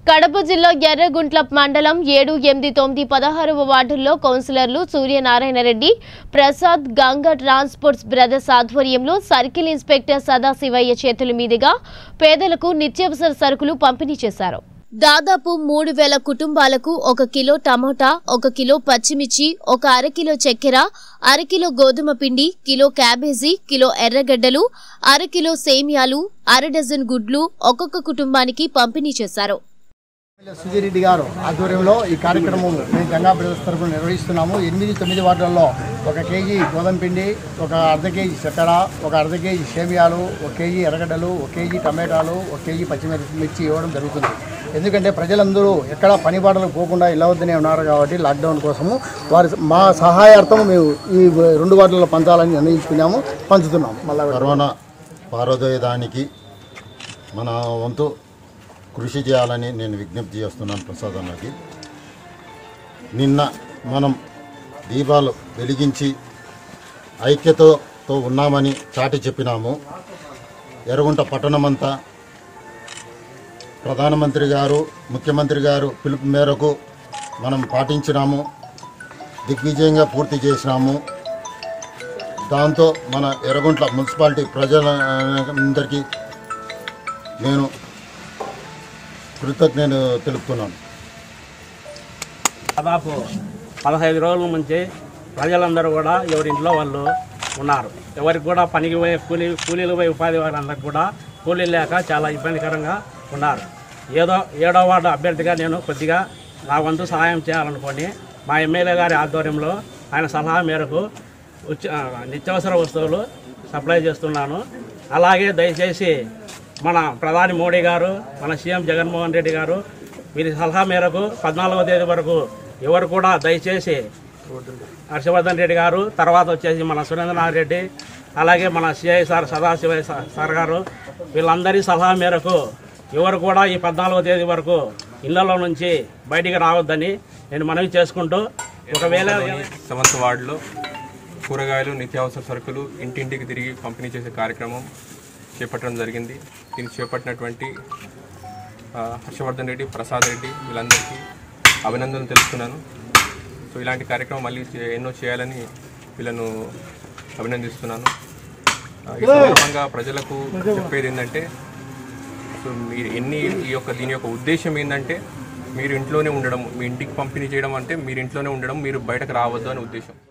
కడప జిల్లా ఎర్రగుంట్ల మండలం ఏడు ఎనిమిది తొమ్మిది పదహారవ వార్డుల్లో కౌన్సిలర్లు సూర్యనారాయణ రెడ్డి ప్రసాద్ గంగా ట్రాన్స్పోర్ట్స్ బ్రదర్స్ ఆధ్వర్యంలో సర్కిల్ ఇన్స్పెక్టర్ సదాశివయ్య చేతుల మీదుగా పేదలకు నిత్యావసర సరుకులు పంపిణీ చేశారు దాదాపు మూడు వేల కుటుంబాలకు ఒక కిలో టమోటా ఒక కిలో పచ్చిమిర్చి ఒక అరకిలో చక్కెర అరకిలో గోధుమ పిండి కిలో క్యాబేజీ కిలో ఎర్రగడ్డలు అరకిలో సేమియాలు అర డజన్ గుడ్లు ఒక్కొక్క కుటుంబానికి పంపిణీ చేశారు ఎమ్మెల్యే సుజయ్ రెడ్డి గారు ఆధ్వర్యంలో ఈ కార్యక్రమం మేము గంగా బ్రదర్స్ తరఫున నిర్వహిస్తున్నాము ఎనిమిది తొమ్మిది వార్డులలో ఒక కేజీ గోధుమ పిండి ఒక అర్ధ కేజీ చక్కెర ఒక అర్ధ కేజీ సేమియాలు ఒక కేజీ ఎర్రగడ్డలు ఒక కేజీ టమాటాలు ఒక కేజీ పచ్చిమిర్చి మిర్చి ఇవ్వడం జరుగుతుంది ఎందుకంటే ప్రజలందరూ ఎక్కడ పని బాటలకు పోకుండా ఇళ్ళవద్దనే ఉన్నారు కాబట్టి లాక్డౌన్ కోసము వారి మా సహాయార్థం మేము ఈ రెండు వార్డులలో పంచాలని నిర్ణయించుకున్నాము పంచుతున్నాం మళ్ళీ కరోనా పారోదయదానికి మన వంతు కృషి చేయాలని నేను విజ్ఞప్తి చేస్తున్నాను ప్రసాద్ అన్నకి నిన్న మనం దీపాలు వెలిగించి ఐక్యతతో ఉన్నామని చాటి చెప్పినాము ఎర్రగుంట పట్టణమంతా ప్రధానమంత్రి గారు ముఖ్యమంత్రి గారు పిలుపు మేరకు మనం పాటించినాము దిగ్విజయంగా పూర్తి చేసినాము దాంతో మన ఎర్రగుంట్ల మున్సిపాలిటీ ప్రజలందరికీ నేను కృతజ్ఞతలు తెలుపుతున్నాను దాదాపు పదహైదు రోజుల నుంచి ప్రజలందరూ కూడా ఎవరింట్లో వాళ్ళు ఉన్నారు ఎవరికి కూడా పనికి పోయే కూలీ కూలీలు పోయే ఉపాధి వారందరికీ కూడా కూలీలు లేక చాలా ఇబ్బందికరంగా ఉన్నారు ఏదో ఏడో వార్డు అభ్యర్థిగా నేను కొద్దిగా నా వంతు సహాయం చేయాలనుకొని మా ఎమ్మెల్యే గారి ఆధ్వర్యంలో ఆయన సలహా మేరకు ఉచ ఆ, నిత్యావసర వస్తువులు సప్లై చేస్తున్నాను అలాగే దయచేసి మన ప్రధాని మోడీ గారు మన సీఎం జగన్మోహన్ రెడ్డి గారు వీరి సలహా మేరకు పద్నాలుగవ తేదీ వరకు ఎవరు కూడా దయచేసి హర్షవర్ధన్ రెడ్డి గారు తర్వాత వచ్చేసి మన సురేంద్రనాథ్ రెడ్డి అలాగే మన సిఐ సార్ సదాశివ సార్ గారు వీళ్ళందరి సలహా మేరకు ఎవరు కూడా ఈ పద్నాలుగో తేదీ వరకు ఇళ్లలో నుంచి బయటికి రావద్దని నేను మనవి చేసుకుంటూ ఒకవేళ సెవెంత్ వార్డులో కూరగాయలు నిత్యావసర సరుకులు ఇంటింటికి తిరిగి పంపిణీ చేసే కార్యక్రమం చేపట్టడం జరిగింది దీన్ని చేపట్టినటువంటి ఆ, హర్షవర్ధన్ రెడ్డి ప్రసాద్ రెడ్డి వీళ్ళందరికీ అభినందనలు తెలుపుతున్నాను సో ఇలాంటి కార్యక్రమం మళ్ళీ చే- ఎన్నో చేయాలని వీళ్ళను అభినందిస్తున్నాను ఆ, ఈ సందర్భంగా ప్రజలకు చెప్పేది ఏంటంటే సో మీరు ఎన్ని ఈ యొక్క దీని యొక్క ఉద్దేశం ఏంటంటే మీరు ఇంట్లోనే ఉండడం మీ ఇంటికి పంపిణీ చేయడం అంటే మీరు ఇంట్లోనే ఉండడం మీరు బయటకు రావద్దు అనే ఉద్దేశం